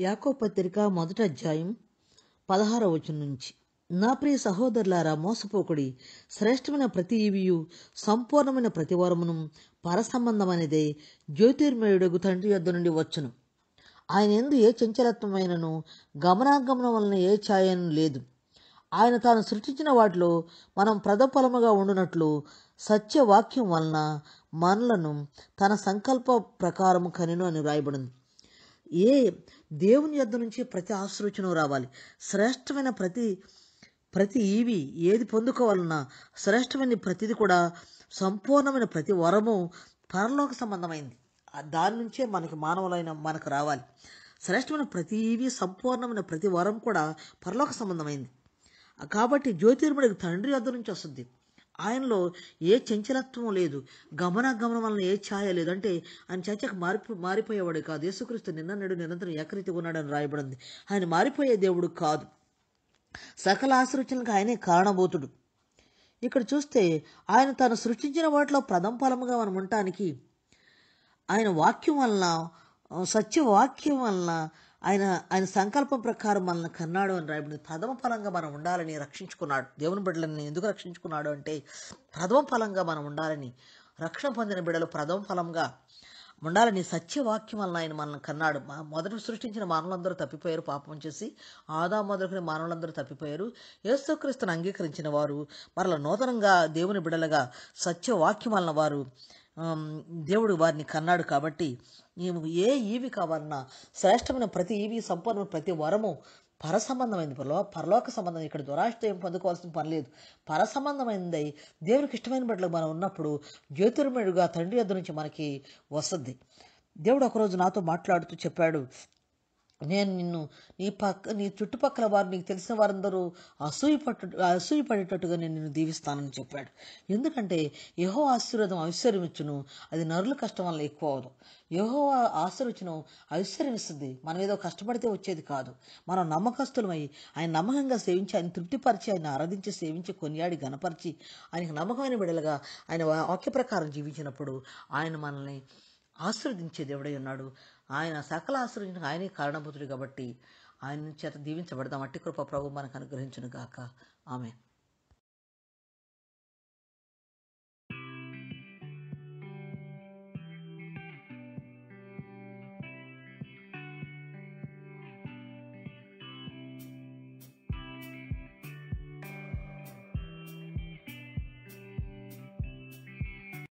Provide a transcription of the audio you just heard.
యాకో పత్రిక మొదటి అధ్యాయం పదహారవ వచనం నుంచి నా ప్రియ సహోదరులారా మోసపోకుడి శ్రేష్టమైన ప్రతి ఈవియు సంపూర్ణమైన ప్రతి వరమును పరసంబంధమైనదే జ్యోతిర్మయుడగు తండ్రి యొద్ద నుండి వచ్చును ఆయన ఎందు ఏ చంచలత్వమైనను గమనాగమనం వలన ఏ ఛాయను లేదు ఆయన తాను సృష్టించిన వాటిలో మనం ప్రథఫలముగా ఉండునట్లు సత్యవాక్యం వలన మనలను తన సంకల్ప ప్రకారము కనిను అని రాయబడింది ఏ దేవుని యొద్ద నుంచి ప్రతి ఆశ్రోచన రావాలి శ్రేష్టమైన ప్రతి ప్రతి ఈవి ఏది పొందుకోవాలన్నా శ్రేష్టమైన ప్రతిది కూడా సంపూర్ణమైన ప్రతి వరము పరలోక సంబంధమైంది ఆ దాని నుంచే మనకి మానవులైన మనకు రావాలి శ్రేష్టమైన ప్రతి ఈవి సంపూర్ణమైన ప్రతి వరం కూడా పరలోక సంబంధమైంది కాబట్టి జ్యోతిర్ముడికి తండ్రి వద్ద నుంచి వస్తుంది ఆయనలో ఏ చంచలత్వం లేదు గమనాగమనం వలన ఏ ఛాయ లేదు అంటే ఆయన చర్చకు మారిపో మారిపోయేవాడు కాదు యేసుక్రీస్తు నిన్న నేడు నిరంతరం ఏకరీతిగా ఉన్నాడని రాయబడింది ఆయన మారిపోయే దేవుడు కాదు సకల ఆశ్రచనలకు ఆయనే కారణభూతుడు ఇక్కడ చూస్తే ఆయన తాను సృష్టించిన వాటిలో ప్రథమ ఫలముగా మనం ఉండటానికి ఆయన వాక్యం వలన సత్యవాక్యం వలన ఆయన ఆయన సంకల్పం ప్రకారం మనల్ని కన్నాడు అని రాయబడింది ప్రథమ ఫలంగా మనం ఉండాలని రక్షించుకున్నాడు దేవుని బిడ్డలని ఎందుకు రక్షించుకున్నాడు అంటే ప్రథమ ఫలంగా మనం ఉండాలని రక్షణ పొందిన బిడ్డలు ప్రథమ ఫలంగా ఉండాలని సత్యవాక్యం వలన ఆయన మనల్ని కన్నాడు మా మొదట సృష్టించిన మానవులందరూ తప్పిపోయారు పాపం చేసి ఆదా మొదలుకుని మానవులందరూ తప్పిపోయారు యేసుక్రీస్తును అంగీకరించిన వారు మరల నూతనంగా దేవుని బిడ్డలుగా సత్యవాక్యం వలన వారు దేవుడు వారిని కన్నాడు కాబట్టి నీవు ఏ ఈవి కావాలన్నా శ్రేష్టమైన ప్రతి ఈవి సంపూర్ణ ప్రతి వరము పరసంబంధమైంది పరలో పరలోక సంబంధం ఇక్కడ దురాశతో ఏం పొందుకోవాల్సిన పని లేదు పరసంబంధమైనది దేవునికి ఇష్టమైన బిడ్డలు మనం ఉన్నప్పుడు జ్యోతిర్మయుడుగా తండ్రి యొద్ద నుంచి మనకి వస్తుంది దేవుడు ఒకరోజు నాతో మాట్లాడుతూ చెప్పాడు నేను నిన్ను నీ పక్క నీ చుట్టుపక్కల వారు నీకు తెలిసిన వారందరూ అసూయ పట్టు అసూయ పడేటట్టుగా నేను నిన్ను దీవిస్తానని చెప్పాడు ఎందుకంటే యహో ఆశీర్వాదం ఐశ్వర్యం ఇచ్చును అది నరుల కష్టం వల్ల ఎక్కువ అవదు యహో ఆశీర్వచనం ఐశ్వర్యం ఇస్తుంది మనం ఏదో కష్టపడితే వచ్చేది కాదు మనం నమ్మకస్తులమై ఆయన నమ్మకంగా సేవించి ఆయన తృప్తిపరిచి ఆయన ఆరాధించి సేవించి కొనియాడి గనపరిచి ఆయనకు నమ్మకమైన బిడలుగా ఆయన వాక్య ప్రకారం జీవించినప్పుడు ఆయన మనల్ని ఆశీర్వదించే దేవుడై ఉన్నాడు ఆయన సకల ఆశ్రయించిన ఆయనే కారణభూతుడు కాబట్టి ఆయన చేత దీవించబడదాం అట్టి కృప ప్రభు మనకు అనుగ్రహించును గాక ఆమె